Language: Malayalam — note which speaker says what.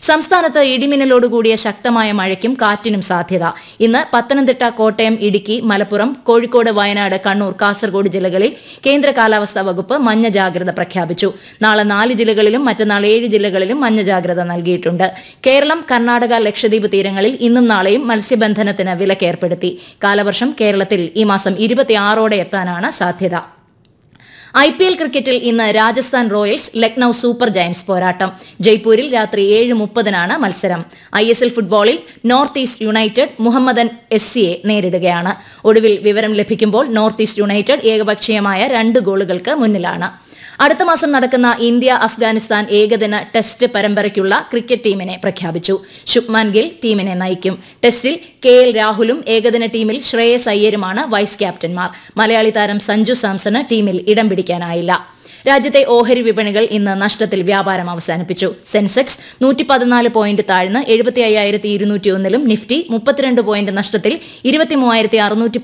Speaker 1: സംസ്ഥാനത്ത് ഇടിമിന്നലോടുകൂടിയ ശക്തമായ മഴയ്ക്കും കാറ്റിനും സാധ്യത ഇന്ന് പത്തനംതിട്ട കോട്ടയം ഇടുക്കി മലപ്പുറം കോഴിക്കോട് വയനാട് കണ്ണൂർ കാസർഗോഡ് ജില്ലകളിൽ കേന്ദ്ര കാലാവസ്ഥാ വകുപ്പ് മഞ്ഞ ജാഗ്രത പ്രഖ്യാപിച്ചു നാളെ നാല് ജില്ലകളിലും മറ്റന്നാൾ ഏഴ് ജില്ലകളിലും മഞ്ഞ ജാഗ്രത നൽകിയിട്ടുണ്ട് കേരളം കർണാടക ലക്ഷദ്വീപ് തീരങ്ങളിൽ ഇന്നും നാളെയും മത്സ്യബന്ധനത്തിന് വിലക്കേർപ്പെടുത്തി കാലവർഷം കേരളത്തിൽ ഈ മാസം ഇരുപത്തിയാറോടെ എത്താനാണ് സാധ്യത ഐ പി എൽ ക്രിക്കറ്റിൽ ഇന്ന് Rajasthan Royals Lucknow Super Giants പോരാട്ടം ജയ്പൂരിൽ രാത്രി ഏഴ് മുപ്പതിനാണ് മത്സരം ഐ എസ് എൽ ഫുട്ബോളിൽ North East United Mohammedan S സിയെ നേരിടുകയാണ് ഒടുവിൽ വിവരം ലഭിക്കുമ്പോൾ നോർത്ത് ഈസ്റ്റ് യുണൈറ്റഡ് ഏകപക്ഷീയമായ രണ്ട് ഗോളുകൾക്ക് മുന്നിലാണ് അടുത്ത മാസം നടക്കുന്ന ഇന്ത്യ അഫ്ഗാനിസ്ഥാൻ ഏകദിന ടെസ്റ്റ് പരമ്പരയ്ക്കുള്ള ക്രിക്കറ്റ് ടീമിനെ പ്രഖ്യാപിച്ചു ശുഭ്മാൻ ഗിൽ ടീമിനെ നയിക്കും ടെസ്റ്റിൽ കെ എൽ രാഹുലും ഏകദിന ടീമിൽ ശ്രേയസ് അയ്യരുമാണ് വൈസ് ക്യാപ്റ്റന്മാർ മലയാളി താരം സഞ്ജു സാംസണ് ടീമിൽ ഇടം പിടിക്കാനായില്ല രാജ്യത്തെ ഓഹരി വിപണികൾ ഇന്ന് നഷ്ടത്തിൽ വ്യാപാരം അവസാനിപ്പിച്ചു സെൻസെക്സ് നൂറ്റി പതിനാല് പോയിന്റ് താഴ്ന്ന് എഴുപത്തി അയ്യായിരത്തി ഇരുന്നൂറ്റി ഒന്നിലും നിഫ്റ്റി മുപ്പത്തിരണ്ട് പോയിന്റ് നഷ്ടത്തിൽ ഇരുപത്തി മൂവായിരത്തി അറുന്നൂറ്റി